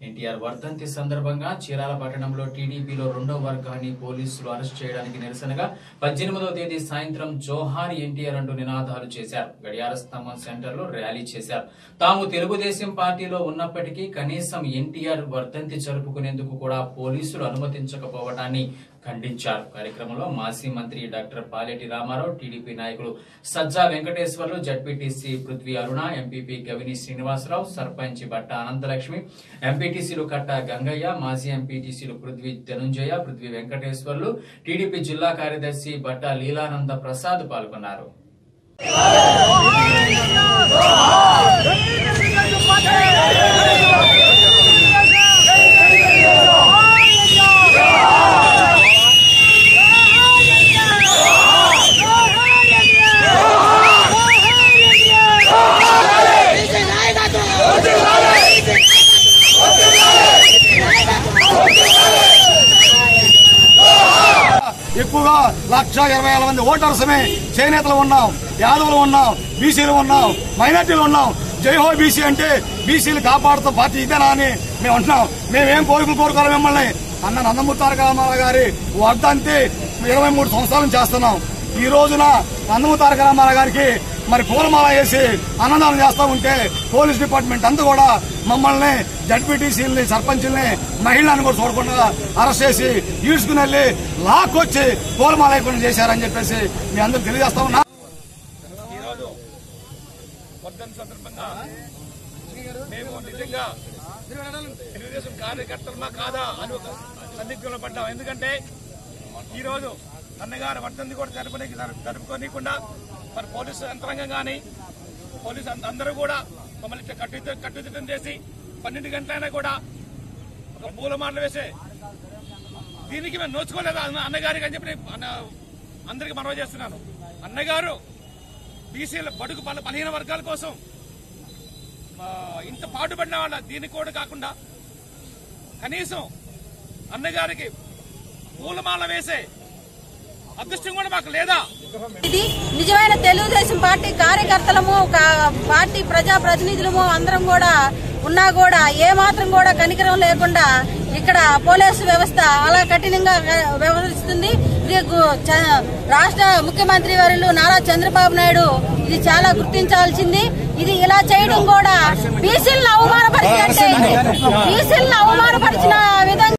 ఎన్టీఆర్ వర్ధంతి సందర్భంగా చీరాల పట్టణంలో టీడీపీలో రెండో వర్గాన్ని పోలీసులు అరెస్ట్ చేయడానికి నిరసనగా పద్దెనిమిదవ తేదీ సాయంత్రం జోహార్ ఎన్టీఆర్ అంటూ నినాదాలు చేశారు గడియార స్తంభం సెంటర్ లో ర్యాలీ చేశారు తాము తెలుగుదేశం పార్టీలో ఉన్నప్పటికీ కనీసం ఎన్టీఆర్ వర్ధంతి జరుపుకునేందుకు కూడా పోలీసులు అనుమతించకపోవడాన్ని ఖండించారు కార్యక్రమంలో మాజీ మంత్రి డాక్టర్ పాలెటి రామారావు టీడీపీ నాయకులు సజ్జా వెంకటేశ్వర్లు జడ్పీటీసీ పృథ్వీ అరుణ ఎంపీపీ గవిని శ్రీనివాసరావు సర్పంచ్ బట్ట అనంతలక్ష్మి ఎంపీటీసీలు కట్ట గంగయ్య మాజీ ఎంపీటీసీలు పృథ్వీ ధనుంజయ పృథ్వీ వెంకటేశ్వర్లు టీడీపీ జిల్లా కార్యదర్శి బట్ట లీలానంద ప్రసాద్ పాల్గొన్నారు ఎక్కువగా లక్ష ఇరవై వేల మంది ఓటర్సమే చేనేతలు ఉన్నాం యాదవులు ఉన్నాం బీసీలు ఉన్నాం మైనార్టీలు ఉన్నాం జై హో బీసీ అంటే బీసీలు కాపాడుతూ పార్టీ ఇదేనా అని మేము అంటున్నాం మేమేం కోరికలు కోరుకోవాలి మిమ్మల్ని అన్న నందమూరి తారక రామారావు గారి వర్ధంతి ఇరవై మూడు సంవత్సరాలు చేస్తున్నాం ఈ రోజున నందమూరి తారక రామారావు గారికి మరి పూలమాల వేసి అన్నదానం చేస్తా ఉంటే పోలీస్ డిపార్ట్మెంట్ అంతా కూడా మమ్మల్ని జడ్పీటీసీలని సర్పంచుల్ని మహిళలను కూడా చూడకుండా అరెస్ట్ చేసి ఈడ్చుకుని వెళ్ళి లాక్కొచ్చి పూలమాల వేయకుండా చేశారని చెప్పేసి మీ అందరూ తెలియజేస్తా ఉన్నా ఈరోజు వర్ధన్ సందర్భంగా మేము నిజంగా తెలుగుదేశం కార్యకర్తలమా కాదా అని ఒక సందిగ్ధంలో పడ్డాం ఎందుకంటే ఈరోజు అన్నగారు వర్ధంతి కూడా జరుపునే జరుపుకోనికుండా మరి పోలీసు యంత్రాంగం కానీ పోలీసు అంద- అందరూ కూడా మమ్మల్ని ఇట్లా కట్టు కట్టుదిట్టం చేసి పన్నెండు గంటలైనా కూడా ఒక పూలమాటలు వేసే దీనికి మేము నోచుకోలేదు అన్న- అన్నగారికి అని చెప్పి నేను అన్న- అందరికీ మనవి చేస్తున్నాను అన్నగారు బీసీల బడుగు బల బలహీన వర్గాల కోసం ఆ, ఇంత పాటుపడిన వాళ్ళ దీనికి కూడా కాకుండా కనీసం అన్నగారికి పూలమాల వేసే అదృష్టం కూడా మాకు లేదా ఇది నిజమైన తెలుగుదేశం పార్టీ కార్యకర్తలము కా- పార్టీ ప్రజా ప్రతినిధులము అందరం కూడా ఉన్నా కూడా ఏ మాత్రం కూడా కనికరం లేకుండా ఇక్కడ పోలీసు వ్యవస్థ అలా కఠినంగా వ్య- వ్యవహరిస్తుంది ఇది గు- చ- రాష్ట్ర ముఖ్యమంత్రి వర్యులు నారా చంద్రబాబు నాయుడు ఇది చాలా గుర్తించాల్సింది ఇది ఇలా చేయడం కూడా బీసీలను అవమానపరిచినట్టే బీసీలను అవమానపరిచిన విధంగా